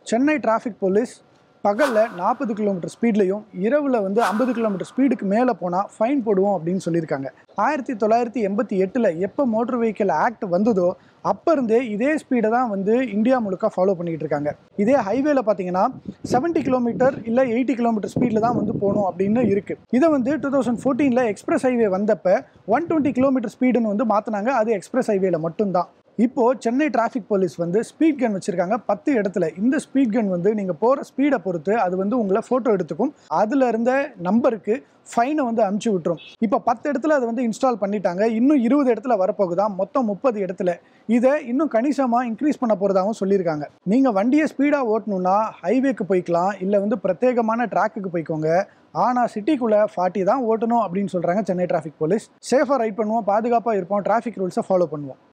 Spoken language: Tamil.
சென்னை டிராஃபிக் போலீஸ் பகலில் நாற்பது கிலோமீட்டர் ஸ்பீட்லையும் இரவில் வந்து ஐம்பது கிலோமீட்டர் ஸ்பீடுக்கு மேலே போனால் ஃபைன் போடுவோம் அப்படின்னு சொல்லியிருக்காங்க ஆயிரத்தி தொள்ளாயிரத்தி எண்பத்தி எட்டில் எப்போ மோட்டர் வெஹிக்கிள் ஆக்ட் வந்ததோ அப்போ இருந்தே இதே ஸ்பீடை தான் வந்து இந்தியா முழுக்க ஃபாலோ பண்ணிக்கிட்டு இருக்காங்க இதே ஹைவேல பார்த்தீங்கன்னா 70 கிலோமீட்டர் இல்லை எயிட்டி கிலோமீட்டர் ஸ்பீடில் தான் வந்து போகணும் அப்படின்னு இருக்குது இதை வந்து டூ தௌசண்ட் ஃபோர்டீனில் எக்ஸ்பிரஸ் ஹைவே வந்தப்போ ஒன் டுவெண்ட்டி கிலோமீட்டர் ஸ்பீடுன்னு வந்து மாற்றினாங்க அது எக்ஸ்பிரஸ் ஹைவேல மட்டும்தான் இப்போ சென்னை டிராஃபிக் போலீஸ் வந்து ஸ்பீட் கன் வச்சிருக்காங்க பத்து இடத்துல இந்த ஸ்பீட் கன் வந்து நீங்க போற ஸ்பீடை பொறுத்து அது வந்து உங்களை போட்டோ எடுத்துக்கும் அதுல இருந்த நம்பருக்கு ஃபைனை வந்து அமுச்சு விட்டுரும் இப்போ பத்து இடத்துல அதை வந்து இன்ஸ்டால் பண்ணிட்டாங்க இன்னும் இருபது இடத்துல வரப்போகுதான் மொத்தம் முப்பது இடத்துல இதை இன்னும் கணிசமாக இன்க்ரீஸ் பண்ண போகிறதாகவும் சொல்லியிருக்காங்க நீங்கள் வண்டியை ஸ்பீடாக ஓட்டணும்னா ஹைவேக்கு போய்க்கலாம் இல்லை வந்து பிரத்யேகமான ட்ராக்குக்கு போய்க்கோங்க ஆனால் சிட்டிக்குள்ளே ஃபார்ட்டி தான் ஓட்டணும் அப்படின்னு சொல்கிறாங்க சென்னை டிராஃபிக் போலீஸ் சேஃபாக ரைட் பண்ணுவோம் பாதுகாப்பாக இருப்போம் டிராஃபிக் ரூல்ஸை ஃபாலோ பண்ணுவோம்